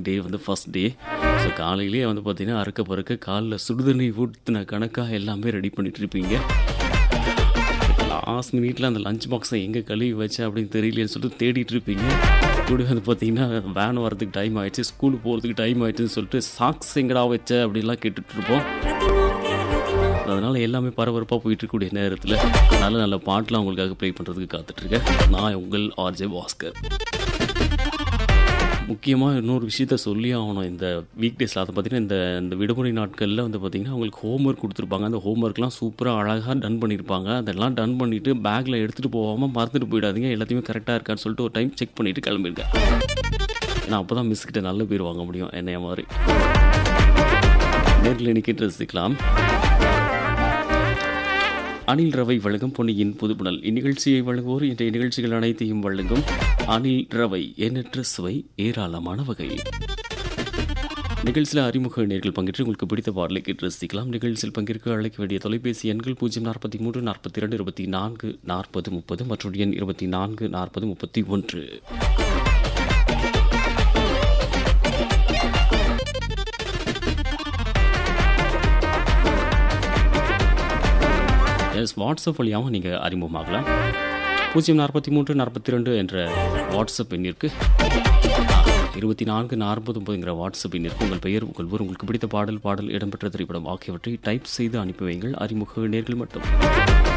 டே வந்து first day so காலையிலேயே வந்து பார்த்தீங்கன்னா அறுக்க பறக்க காலில் சுடுதண்ணி ஊற்றின கணக்காக எல்லாமே ரெடி பண்ணிட்டு இருப்பீங்க லாஸ்ட் மினிட்ல அந்த லஞ்ச் பாக்ஸை எங்கே கழுவி வச்சேன் அப்படின்னு தெரியலையேன்னு சொல்லிட்டு தேடிட்டு இருப்பீங்க கூட வந்து பார்த்தீங்கன்னா வேன் வரதுக்கு டைம் ஆயிடுச்சு ஸ்கூலுக்கு போகிறதுக்கு டைம் ஆயிடுச்சுன்னு சொல்லிட்டு சாக்ஸ் எங்கடா வச்ச அப்படின்லாம் கேட்டுட்டு இருப்போம் அதனால் எல்லாமே பரபரப்பாக போயிட்டு இருக்கக்கூடிய நேரத்தில் நல்ல நல்ல பாட்டெலாம் உங்களுக்காக ப்ளே பண்ணுறதுக்கு காத்துட்ருக்கேன் நான் உங்கள் ஆர்ஜே பாஸ்கர் முக்கியமாக இன்னொரு விஷயத்த சொல்லி ஆகணும் இந்த வீக் டேஸில் அதை பார்த்தீங்கன்னா இந்த இந்த விடுமுறை நாட்களில் வந்து பார்த்திங்கன்னா அவங்களுக்கு ஹோம்ஒர்க் கொடுத்துருப்பாங்க அந்த ஹோம்ஒர்க்லாம் சூப்பராக அழகாக டன் பண்ணியிருப்பாங்க அதெல்லாம் டன் பண்ணிவிட்டு பேக்கில் எடுத்துகிட்டு போகாமல் மறந்துட்டு போயிடாதீங்க எல்லாத்தையுமே கரெக்டாக இருக்கான்னு சொல்லிட்டு ஒரு டைம் செக் பண்ணிவிட்டு கிளம்பிருக்கேன் ஏன்னா அப்போ தான் மிஸ்கிட்ட நல்ல பேர் வாங்க முடியும் என்னைய மாதிரி நேரில் நிற்கிட்டு ரசிக்கலாம் அனில் ரவை வழங்கும் பொன்னியின் புதுப்புணல் இந்நிகழ்ச்சியை வழங்குவோர் இன்றைய நிகழ்ச்சிகள் அனைத்தையும் வழங்கும் அனில் ரவை எண்ணற்ற சுவை ஏராளமான வகை நிகழ்ச்சியில் அறிமுக நேர்கள் பங்கேற்று உங்களுக்கு பிடித்த பாடலை கேட்டு ரசிக்கலாம் நிகழ்ச்சியில் பங்கேற்க அழைக்க வேண்டிய தொலைபேசி எண்கள் பூஜ்ஜியம் நாற்பத்தி மூன்று நாற்பத்தி இரண்டு இருபத்தி நான்கு நாற்பது முப்பது மற்றும் எண் இருபத்தி நான்கு நாற்பது முப்பத்தி ஒன்று எஸ் வாட்ஸ்அப் வழியாகவும் நீங்கள் அறிமுகமாகலாம் பூஜ்ஜியம் நாற்பத்தி மூன்று நாற்பத்தி ரெண்டு என்ற வாட்ஸ்அப் எண்ணிற்கு இருபத்தி நான்கு நாற்பது ஒன்பதுங்கிற வாட்ஸ்அப் எண்ணிற்கு உங்கள் பெயர் உங்கள் ஊர் உங்களுக்கு பிடித்த பாடல் பாடல் இடம்பெற்ற திரைப்படம் ஆகியவற்றை டைப் செய்து அனுப்பி வைங்கள் அறிமுக நேர்கள் மட்டும்